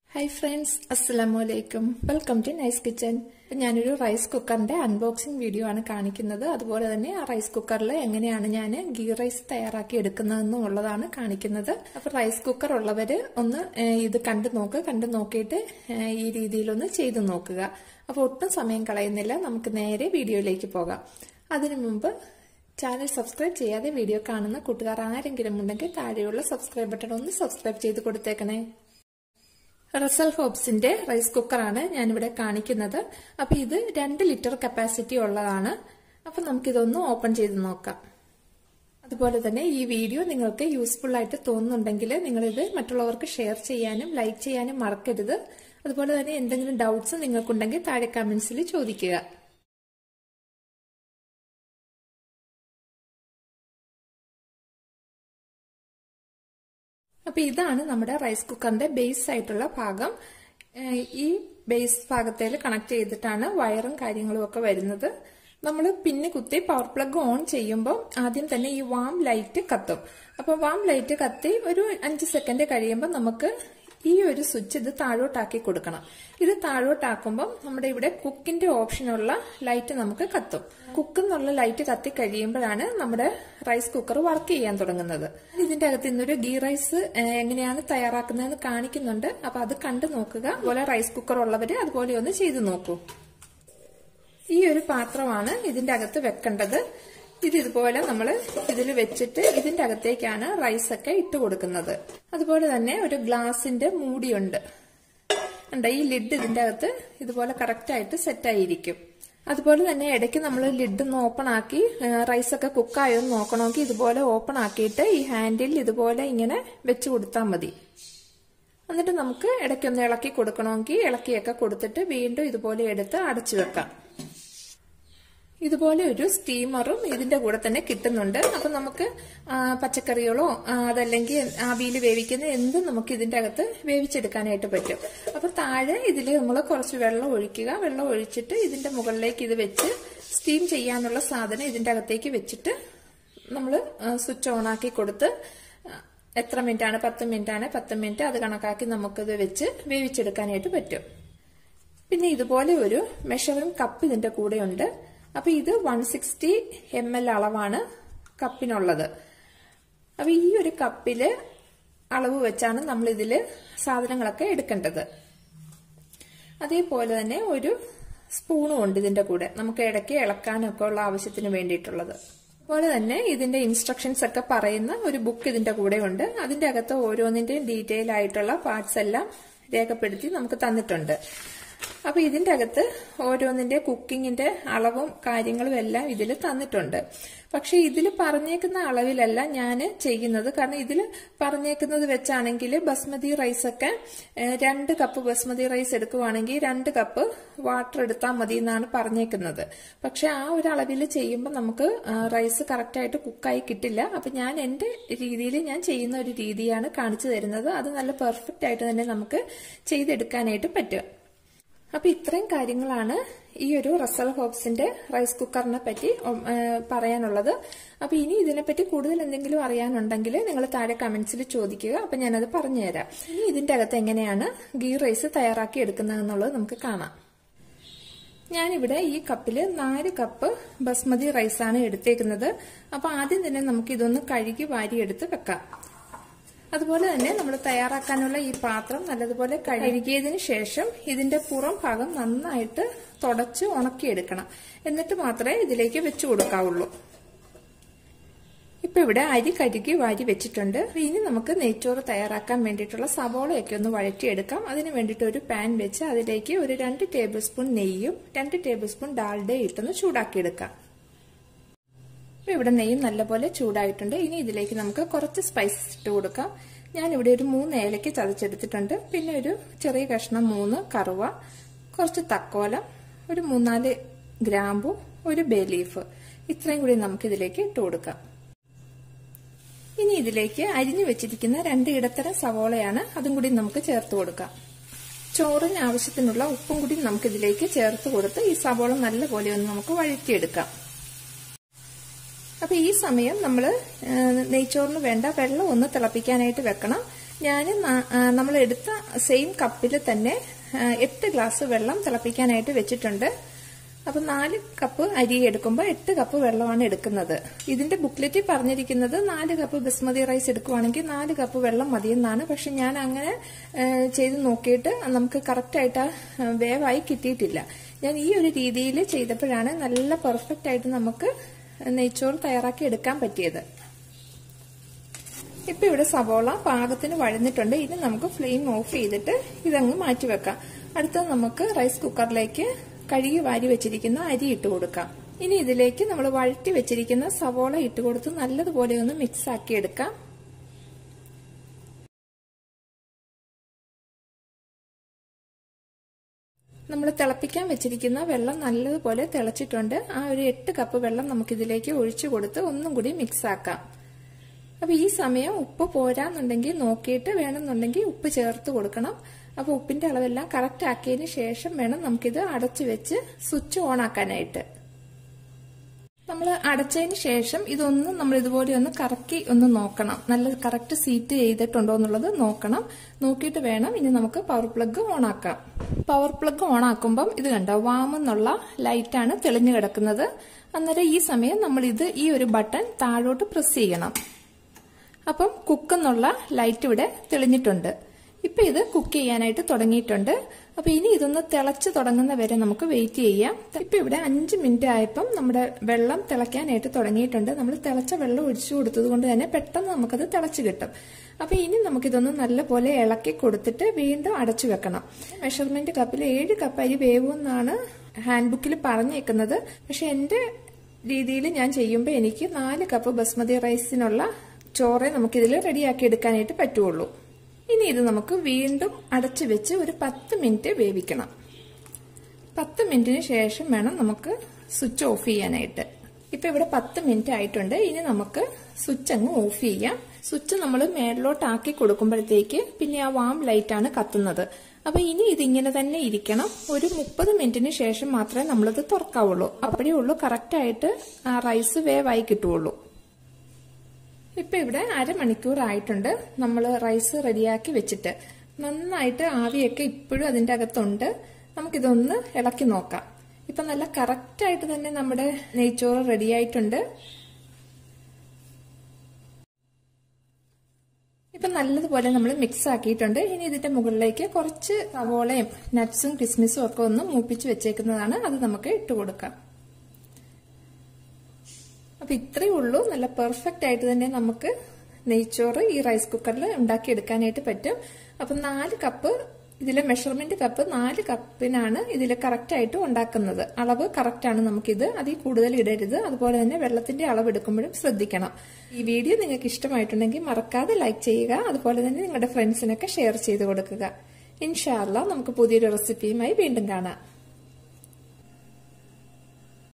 hi friends അസ്സലാമു അലൈക്കും welcome to nice kitchen ഞാനൊരു റൈസ് കുക്കറിന്റെ അൺബോക്സിംഗ് വീഡിയോ ആണ് കാണിക്കുന്നത് അതുപോലെ തന്നെ ആ റൈസ് കുക്കറിൽ എങ്ങനെയാണ് ഞാൻ ഗീ റൈസ് തയ്യാറാക്കി എടുക്കുന്നതെന്നും ഉള്ളതാണ് കാണിക്കുന്നത് അപ്പൊ റൈസ് കുക്കർ ഉള്ളവര് ഒന്ന് ഏഹ്, ഇത് കണ്ടു നോക്കുക കണ്ടു നോക്കിയിട്ട് ഏഹ്, ഈ രീതിയിലൊന്ന് ചെയ്തു നോക്കുക അപ്പൊ ഒട്ടും സമയം കളയുന്നില്ല നമുക്ക് നേരെ വീഡിയോയിലേക്ക് പോകാം അതിനു മുമ്പ് ചാനൽ സബ്സ്ക്രൈബ് ചെയ്യാതെ വീഡിയോ കാണുന്ന കൂട്ടുകാർ ആരെങ്കിലും ഉണ്ടെങ്കിൽ താഴെയുള്ള സബ്സ്ക്രൈബ് ബട്ടൺ ഒന്ന് സബ്സ്ക്രൈബ് ചെയ്ത് കൊടുത്തേക്കണേ റസൽ ഹോബ്സിന്റെ റൈസ് കുക്കറാണ് ഞാനിവിടെ കാണിക്കുന്നത് അപ്പൊ ഇത് രണ്ട് ലിറ്റർ കപ്പാസിറ്റി ഉള്ളതാണ് അപ്പൊ നമുക്കിതൊന്ന് ഓപ്പൺ ചെയ്ത് നോക്കാം അതുപോലെ തന്നെ ഈ വീഡിയോ നിങ്ങൾക്ക് യൂസ്ഫുൾ ആയിട്ട് തോന്നുന്നുണ്ടെങ്കിൽ നിങ്ങളിത് മറ്റുള്ളവർക്ക് ഷെയർ ചെയ്യാനും ലൈക്ക് ചെയ്യാനും മറക്കരുത് അതുപോലെ തന്നെ എന്തെങ്കിലും ഡൗട്ട്സ് നിങ്ങൾക്കുണ്ടെങ്കിൽ താഴെ കമന്റ്സിൽ ചോദിക്കുക അപ്പൊ ഇതാണ് നമ്മുടെ റൈസ് കുക്കറിന്റെ ബേസ് ആയിട്ടുള്ള ഭാഗം ഏഹ് ഈ ബേസ് ഭാഗത്തേൽ കണക്ട് ചെയ്തിട്ടാണ് വയറും കാര്യങ്ങളും ഒക്കെ വരുന്നത് നമ്മൾ പിന്നെ കുത്തി പവർ പ്ലഗ് ഓൺ ചെയ്യുമ്പോൾ ആദ്യം തന്നെ ഈ വാം ലൈറ്റ് കത്തും അപ്പൊ വാം ലൈറ്റ് കത്തി ഒരു അഞ്ച് സെക്കൻഡ് കഴിയുമ്പോൾ നമുക്ക് ഈ ഒരു സ്വിച്ച് ഇത് താഴോട്ടാക്കി കൊടുക്കണം ഇത് താഴോട്ടാക്കുമ്പോൾ നമ്മുടെ ഇവിടെ കുക്കിന്റെ ഓപ്ഷനുള്ള ലൈറ്റ് നമുക്ക് കത്തും കുക്ക് എന്നുള്ള ലൈറ്റ് കത്തി കഴിയുമ്പോഴാണ് നമ്മുടെ റൈസ് കുക്കർ വർക്ക് ചെയ്യാൻ തുടങ്ങുന്നത് ഇതിന്റെ അകത്ത് ഇന്നൊരു ഗീ റൈസ് ഏഹ്, എങ്ങനെയാണ് തയ്യാറാക്കുന്നതെന്ന് കാണിക്കുന്നുണ്ട് അപ്പൊ അത് കണ്ടു നോക്കുക അതുപോലെ റൈസ് കുക്കർ ഉള്ളവര് അതുപോലെ ഒന്ന് ചെയ്തു നോക്കൂ ഈ ഒരു പാത്രമാണ് ഇതിന്റെ അകത്ത് വെക്കേണ്ടത് ഇത് ഇതുപോലെ നമ്മൾ ഇതിൽ വെച്ചിട്ട് ഇതിന്റെ അകത്തേക്കാണ് റൈസ് ഒക്കെ ഇട്ട് കൊടുക്കുന്നത് അതുപോലെ തന്നെ ഒരു ഗ്ലാസിന്റെ മൂടിയുണ്ട് ഉണ്ട് ഈ ലിഡ് ഇതിന്റെ അകത്ത് ഇതുപോലെ കറക്റ്റ് ആയിട്ട് സെറ്റ് ആയിരിക്കും അതുപോലെ തന്നെ ഇടയ്ക്ക് നമ്മൾ ലിഡ് ഒന്ന് ഓപ്പൺ ആക്കി റൈസ് ഒക്കെ കുക്കായോ എന്ന് നോക്കണമെങ്കിൽ ഇതുപോലെ ഓപ്പൺ ആക്കിയിട്ട് ഈ ഹാൻഡിൽ ഇതുപോലെ ഇങ്ങനെ വെച്ച് കൊടുത്താൽ മതി എന്നിട്ട് നമുക്ക് ഇടയ്ക്കൊന്ന് ഇളക്കി കൊടുക്കണമെങ്കിൽ ഇളക്കിയൊക്കെ കൊടുത്തിട്ട് വീണ്ടും ഇതുപോലെ എടുത്ത് അടച്ചു വെക്കാം ഇതുപോലെ ഒരു സ്റ്റീമറും ഇതിന്റെ കൂടെ തന്നെ കിട്ടുന്നുണ്ട് അപ്പൊ നമുക്ക് ആ, പച്ചക്കറികളോ ആ, അതല്ലെങ്കിൽ ആവിയിൽ വേവിക്കുന്ന എന്തും നമുക്ക് ഇതിന്റെ അകത്ത് വേവിച്ചെടുക്കാനായിട്ട് പറ്റും അപ്പൊ താഴെ ഇതിൽ നമ്മൾ കുറച്ച് വെള്ളം ഒഴിക്കുക വെള്ളം ഒഴിച്ചിട്ട് ഇതിന്റെ മുകളിലേക്ക് ഇത് വെച്ച് സ്റ്റീം ചെയ്യാനുള്ള സാധനം ഇതിന്റെ അകത്തേക്ക് വെച്ചിട്ട് നമ്മൾ സ്വിച്ച് ഓൺ ആക്കി കൊടുത്ത് ആ, എത്ര മിനിറ്റ് ആണ് പത്ത് മിനിറ്റ് ആണ് പത്ത് മിനിറ്റ് അത് കണക്കാക്കി നമുക്കിത് വെച്ച് വേവിച്ചെടുക്കാനായിട്ട് പറ്റും പിന്നെ ഇതുപോലെ ഒരു മെഷറിംഗ് കപ്പ് ഇതിന്റെ കൂടെയുണ്ട് അപ്പൊ ഇത് വൺ സിക്സ്റ്റി എം എൽ അളവാണ് കപ്പിനുള്ളത് അപ്പൊ ഈ ഒരു കപ്പില് അളവ് വെച്ചാണ് നമ്മൾ ഇതില് സാധനങ്ങളൊക്കെ എടുക്കേണ്ടത് അതേപോലെ തന്നെ ഒരു സ്പൂണും ഉണ്ട് ഇതിന്റെ കൂടെ നമുക്ക് ഇടയ്ക്ക് ഇളക്കാനൊക്കെ ഉള്ള ആവശ്യത്തിന് വേണ്ടിയിട്ടുള്ളത് അതുപോലെ തന്നെ ഇതിന്റെ ഇൻസ്ട്രക്ഷൻസ് ഒക്കെ പറയുന്ന ഒരു ബുക്ക് ഇതിന്റെ കൂടെ ഉണ്ട് അതിന്റെ അകത്ത് ഓരോന്നിന്റെയും ഡീറ്റെയിൽ ആയിട്ടുള്ള പാർട്സ് എല്ലാം രേഖപ്പെടുത്തി നമുക്ക് തന്നിട്ടുണ്ട് അപ്പൊ ഇതിന്റെ അകത്ത് ഓരോന്നിന്റെ കുക്കിങ്ങിന്റെ അളവും കാര്യങ്ങളും എല്ലാം ഇതിൽ തന്നിട്ടുണ്ട് പക്ഷെ ഇതിൽ പറഞ്ഞേക്കുന്ന അളവിലല്ല ഞാൻ ചെയ്യുന്നത് കാരണം ഇതിൽ പറഞ്ഞേക്കുന്നത് വെച്ചാണെങ്കിൽ ബസ്മതി റൈസ് ഒക്കെ ഏഹ്, രണ്ട് കപ്പ് ബസ്മതി റൈസ് എടുക്കുവാണെങ്കിൽ രണ്ട് കപ്പ് വാട്ടർ എടുത്താൽ മതി എന്നാണ് പറഞ്ഞേക്കുന്നത് പക്ഷെ ആ ഒരു അളവിൽ ചെയ്യുമ്പോൾ നമുക്ക് ആ, റൈസ് കറക്റ്റായിട്ട് കുക്കായി കിട്ടില്ല അപ്പൊ ഞാൻ എന്റെ രീതിയിൽ ഞാൻ ചെയ്യുന്ന ഒരു രീതിയാണ് കാണിച്ചു തരുന്നത് അത് നല്ല പെർഫെക്റ്റ് ആയിട്ട് തന്നെ നമുക്ക് ചെയ്തെടുക്കാനായിട്ട് പറ്റും അപ്പൊ ഇത്രയും കാര്യങ്ങളാണ് ഈ ഒരു റസൽ ഹോബ്സിന്റെ റൈസ് കുക്കറിനെ പറ്റി ഉം, ഏ, പറയാനുള്ളത് അപ്പൊ ഇനി ഇതിനെപ്പറ്റി കൂടുതൽ എന്തെങ്കിലും അറിയാനുണ്ടെങ്കിൽ നിങ്ങൾ താഴെ കമന്റ്സിൽ ചോദിക്കുക അപ്പൊ ഞാനത് പറഞ്ഞുതരാം ഇനി ഇതിന്റെ അകത്ത് എങ്ങനെയാണ് ഗീ റൈസ് തയ്യാറാക്കി എടുക്കുന്നതെന്നുള്ളത് നമുക്ക് കാണാം ഞാനിവിടെ ഈ കപ്പില് നാല് കപ്പ് ബസ്മതി റൈസാണ് എടുത്തേക്കുന്നത് അപ്പൊ ആദ്യം തന്നെ നമുക്ക് ഇതൊന്ന് കഴുകി വാരിയെടുത്ത് വെക്കാം അതുപോലെ തന്നെ നമ്മൾ തയ്യാറാക്കാനുള്ള ഈ പാത്രം നല്ലതുപോലെ കഴുകിയതിന് ശേഷം ഇതിന്റെ പുറം ഭാഗം നന്നായിട്ട് തുടച്ച് ഉണക്കിയെടുക്കണം എന്നിട്ട് മാത്രമേ ഇതിലേക്ക് വെച്ചു കൊടുക്കാവുള്ളൂ ഇപ്പൊ ഇവിടെ അരി കഴുകി വാരി വെച്ചിട്ടുണ്ട് അപ്പൊ ഇനി നമുക്ക് നെയ്ച്ചോറ് തയ്യാറാക്കാൻ വേണ്ടിയിട്ടുള്ള സവോളയൊക്കെ ഒന്ന് വഴറ്റിയെടുക്കാം അതിന് വേണ്ടിയിട്ട് ഒരു പാൻ വെച്ച് അതിലേക്ക് ഒരു രണ്ട് ടേബിൾ സ്പൂൺ നെയ്യും രണ്ട് ടേബിൾ സ്പൂൺ ഡാൽഡയും ഇട്ടൊന്ന് ചൂടാക്കിയെടുക്കാം അപ്പൊ ഇവിടെ നെയ്യ് നല്ലപോലെ ചൂടായിട്ടുണ്ട് ഇനി ഇതിലേക്ക് നമുക്ക് കുറച്ച് സ്പൈസസ് ഇട്ട് കൊടുക്കാം ഞാൻ ഇവിടെ ഒരു മൂന്ന് ഏലയ്ക്ക് ചതച്ചെടുത്തിട്ടുണ്ട് പിന്നെ ഒരു ചെറിയ കഷ്ണം മൂന്ന് കറുവ കുറച്ച് തക്കോലം ഒരു മൂന്നാല് ഗ്രാമ്പു ഒരു ബേ ലീഫ് ഇത്രയും കൂടി നമുക്ക് ഇതിലേക്ക് ഇട്ട് കൊടുക്കാം ഇനി ഇതിലേക്ക് അരിഞ്ഞു വെച്ചിരിക്കുന്ന രണ്ട് ഇടത്തരം സവോളയാണ് അതും കൂടി നമുക്ക് ചേർത്ത് കൊടുക്കാം ചോറിന് ആവശ്യത്തിനുള്ള ഉപ്പും കൂടി നമുക്ക് ഇതിലേക്ക് ചേർത്ത് കൊടുത്ത് ഈ സവോള നല്ലപോലെ ഒന്ന് നമുക്ക് വഴറ്റിയെടുക്കാം അപ്പൊ ഈ സമയം നമ്മൾ നെയ്ച്ചോറിന് വേണ്ട വെള്ളം ഒന്ന് തിളപ്പിക്കാനായിട്ട് വെക്കണം ഞാൻ നമ്മൾ എടുത്ത സെയിം കപ്പിൽ തന്നെ എട്ട് ഗ്ലാസ് വെള്ളം തിളപ്പിക്കാനായിട്ട് വെച്ചിട്ടുണ്ട് അപ്പം നാല് കപ്പ് അരി എടുക്കുമ്പോൾ എട്ട് കപ്പ് വെള്ളമാണ് എടുക്കുന്നത് ഇതിന്റെ ബുക്ക്ലെറ്റിൽ പറഞ്ഞിരിക്കുന്നത് നാല് കപ്പ് ബസ്മതി റൈസ് എടുക്കുവാണെങ്കിൽ നാല് കപ്പ് വെള്ളം മതിയെന്നാണ് പക്ഷെ ഞാൻ അങ്ങനെ ചെയ്ത് നോക്കിയിട്ട് നമുക്ക് കറക്റ്റായിട്ട് വേവായി കിട്ടിയിട്ടില്ല ഞാൻ ഈ ഒരു രീതിയിൽ ചെയ്തപ്പോഴാണ് നല്ല പെർഫെക്റ്റ് ആയിട്ട് നമുക്ക് നെയ്ച്ചോറ് തയ്യാറാക്കി എടുക്കാൻ പറ്റിയത് ഇപ്പൊ ഇവിടെ സവോള പാകത്തിന് വഴന്നിട്ടുണ്ട് ഇനി നമുക്ക് ഫ്ലെയിം ഓഫ് ചെയ്തിട്ട് ഇതങ്ങ് മാറ്റി വെക്കാം അടുത്തത് നമുക്ക് റൈസ് കുക്കറിലേക്ക് കഴുകി വാരി വെച്ചിരിക്കുന്ന അരി ഇട്ട് കൊടുക്കാം ഇനി ഇതിലേക്ക് നമ്മൾ വഴറ്റി വെച്ചിരിക്കുന്ന സവോള ഇട്ട് കൊടുത്ത് നല്ലതുപോലെ ഒന്ന് മിക്സ് ആക്കി എടുക്കാം നമ്മൾ തിളപ്പിക്കാൻ വെച്ചിരിക്കുന്ന വെള്ളം നല്ലതുപോലെ തിളച്ചിട്ടുണ്ട് ആ ഒരു എട്ട് കപ്പ് വെള്ളം നമുക്കിതിലേക്ക് ഒഴിച്ചു കൊടുത്ത് ഒന്നും കൂടി മിക്സ് ആക്കാം അപ്പൊ ഈ സമയം ഉപ്പ് പോരാന്നുണ്ടെങ്കിൽ നോക്കിയിട്ട് വേണമെന്നുണ്ടെങ്കിൽ ഉപ്പ് ചേർത്ത് കൊടുക്കണം അപ്പൊ ഉപ്പിന്റെ അളവെല്ലാം കറക്റ്റ് ആക്കിയതിന് ശേഷം വേണം നമുക്കിത് അടച്ചു വെച്ച് സ്വിച്ച് ഓൺ ആക്കാനായിട്ട് നമ്മൾ അടച്ചതിന് ശേഷം ഇതൊന്ന് നമ്മൾ ഇതുപോലെ ഒന്ന് കറക്കി ഒന്ന് നോക്കണം നല്ല കറക്റ്റ് സീറ്റ് ചെയ്തിട്ടുണ്ടോ എന്നുള്ളത് നോക്കണം നോക്കിയിട്ട് വേണം ഇനി നമുക്ക് പവർ പ്ലഗ് ഓൺ ആക്കാം പവർ പ്ലഗ് ഓൺ ആക്കുമ്പം ഇത് കണ്ടോ വാം എന്നുള്ള ലൈറ്റാണ് തെളിഞ്ഞു കിടക്കുന്നത് അന്നേരം ഈ സമയം നമ്മൾ ഇത് ഈ ഒരു ബട്ടൺ താഴോട്ട് പ്രസ് ചെയ്യണം അപ്പം കുക്ക് എന്നുള്ള ലൈറ്റ് ഇവിടെ തെളിഞ്ഞിട്ടുണ്ട് ഇപ്പൊ ഇത് കുക്ക് ചെയ്യാനായിട്ട് തുടങ്ങിയിട്ടുണ്ട് അപ്പൊ ഇനി ഇതൊന്ന് തിളച്ച് തുടങ്ങുന്ന വരെ നമുക്ക് വെയിറ്റ് ചെയ്യാം ഇപ്പൊ ഇവിടെ അഞ്ച് മിനിറ്റ് ആയപ്പം നമ്മുടെ വെള്ളം തിളയ്ക്കാനായിട്ട് തുടങ്ങിയിട്ടുണ്ട് നമ്മൾ തിളച്ച വെള്ളം ഒഴിച്ചു കൊടുത്തത് കൊണ്ട് തന്നെ പെട്ടെന്ന് നമുക്കത് തിളച്ച് കിട്ടും അപ്പൊ ഇനി നമുക്കിതൊന്ന് നല്ലപോലെ ഇളക്കി കൊടുത്തിട്ട് വീണ്ടും അടച്ചു വെക്കണം മെഷർമെന്റ് കപ്പിൽ ഏഴ് കപ്പ് അരി വേവുമെന്നാണ് ഹാൻഡ് ബുക്കിൽ പറഞ്ഞേക്കുന്നത് പക്ഷെ എന്റെ രീതിയിൽ ഞാൻ ചെയ്യുമ്പോൾ എനിക്ക് നാല് കപ്പ് ബസ്മതി റൈസിനുള്ള ചോറേ നമുക്കിതിൽ റെഡിയാക്കി എടുക്കാനായിട്ട് പറ്റുള്ളൂ ഇനി ഇത് നമുക്ക് വീണ്ടും അടച്ചു വെച്ച് ഒരു പത്ത് മിനിറ്റ് വേവിക്കണം പത്ത് മിനിറ്റിന് ശേഷം വേണം നമുക്ക് സ്വിച്ച് ഓഫ് ചെയ്യാനായിട്ട് ഇപ്പൊ ഇവിടെ പത്ത് മിനിറ്റ് ആയിട്ടുണ്ട് ഇനി നമുക്ക് സ്വിച്ച് അങ്ങ് ഓഫ് ചെയ്യാം സ്വിച്ച് നമ്മൾ മേളിലോട്ട് ആക്കി കൊടുക്കുമ്പോഴത്തേക്ക് പിന്നെ ആ വാം ലൈറ്റ് ആണ് കത്തുന്നത് അപ്പൊ ഇനി ഇതിങ്ങനെ തന്നെ ഇരിക്കണം ഒരു മുപ്പത് മിനിറ്റിന് ശേഷം മാത്രമേ നമ്മളിത് തുറക്കാവുള്ളൂ അപ്പോഴേ ഉള്ളൂ കറക്റ്റായിട്ട് ആ റൈസ് വേവായി കിട്ടുള്ളൂ ഇപ്പൊ ഇവിടെ അരമണിക്കൂർ ആയിട്ടുണ്ട് നമ്മൾ റൈസ് റെഡിയാക്കി വെച്ചിട്ട് നന്നായിട്ട് ആവിയൊക്കെ ഇപ്പോഴും അതിന്റെ അകത്തുണ്ട് നമുക്കിതൊന്ന് ഇളക്കി നോക്കാം ഇപ്പൊ നല്ല കറക്റ്റ് ആയിട്ട് തന്നെ നമ്മുടെ നെയ്ച്ചോറ് റെഡിയായിട്ടുണ്ട് ഇപ്പൊ നല്ലതുപോലെ നമ്മൾ മിക്സ് ആക്കിയിട്ടുണ്ട് ഇനി ഇതിന്റെ മുകളിലേക്ക് കുറച്ച് സവോളയും നട്ട്സും കിസ്മിസും ഒക്കെ ഒന്ന് മൂപ്പിച്ച് വെച്ചേക്കുന്നതാണ് അത് നമുക്ക് ഇട്ട് കൊടുക്കാം അപ്പൊ ഇത്രയേ ഉള്ളൂ നല്ല പെർഫെക്റ്റ് ആയിട്ട് തന്നെ നമുക്ക് നെയ്ച്ചോറ് ഈ റൈസ് കുക്കറിൽ ഉണ്ടാക്കിയെടുക്കാനായിട്ട് പറ്റും അപ്പൊ നാല് കപ്പ് ഇതിലെ മെഷർമെന്റ് കപ്പ് നാല് കപ്പിനാണ് ഇതിൽ കറക്റ്റ് ആയിട്ട് ഉണ്ടാക്കുന്നത് അളവ് കറക്റ്റ് ആണ് നമുക്കിത് അതിൽ കൂടുതൽ ഇടരുത് അതുപോലെ തന്നെ വെള്ളത്തിന്റെ അളവ് എടുക്കുമ്പോഴും ശ്രദ്ധിക്കണം ഈ വീഡിയോ നിങ്ങൾക്ക് ഇഷ്ടമായിട്ടുണ്ടെങ്കിൽ മറക്കാതെ ലൈക്ക് ചെയ്യുക അതുപോലെ തന്നെ നിങ്ങളുടെ ഫ്രണ്ട്സിനൊക്കെ ഷെയർ ചെയ്ത് കൊടുക്കുക ഇൻഷാല്ല നമുക്ക് പുതിയൊരു റെസിപ്പിയുമായി വീണ്ടും കാണാം